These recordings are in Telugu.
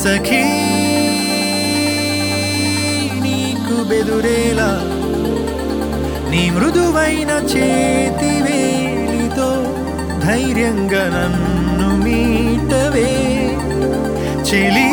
సఖీ నీకు బెదురేలా నీ మృదువైన చేతి వేలితో ధైర్యంగా నన్ను మీటవే చెలి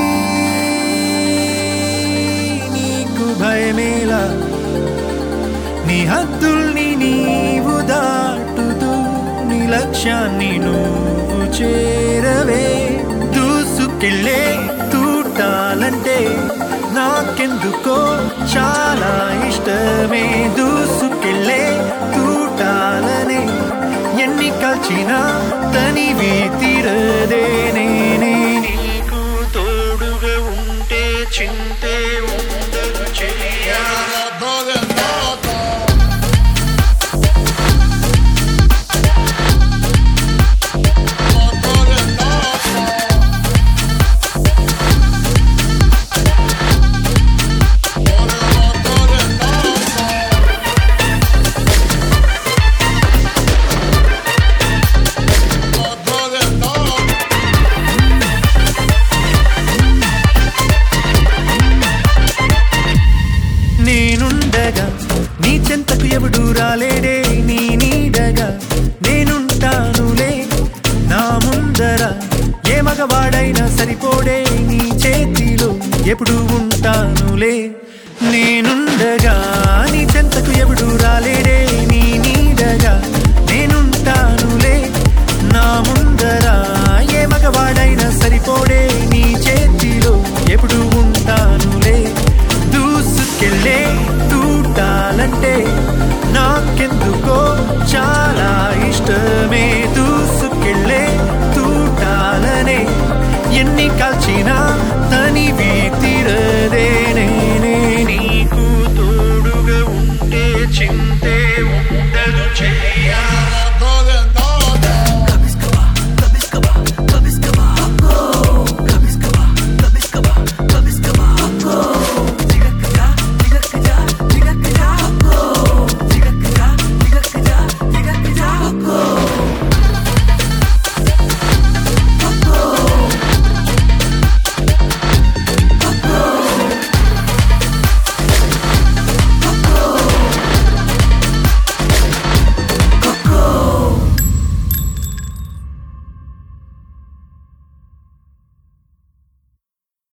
నీకు భయమేలా నీ హద్దుల్ని నీవు దాటుతూ నీ లక్ష్యాన్ని నువ్వు చేరవే దూసుకెళ్ళే తూటాలంటే నాకెందుకో చాలా ఇష్టమే దూసుకెళ్ళే తూటాలనే ఎన్ని కాల్చినా తనివి తీరదే నేనే నీకు తోడుగా ఉంటే చింతే ఉండదు చెయ్యా నేనుండగా నీ చెంతకు ఎవడు రాలేడే నీ నీడగా నేనుంటానులే నా ముందర ఏ మగవాడైనా సరిపోడే నీ చేతిలో ఎప్పుడు ఉంటానులే నేనుండగా నీ చెంతకు ఎవడు రాలేడే నీ నీడగా నేనుంటానులే నా ముందర ఏ మగవాడైనా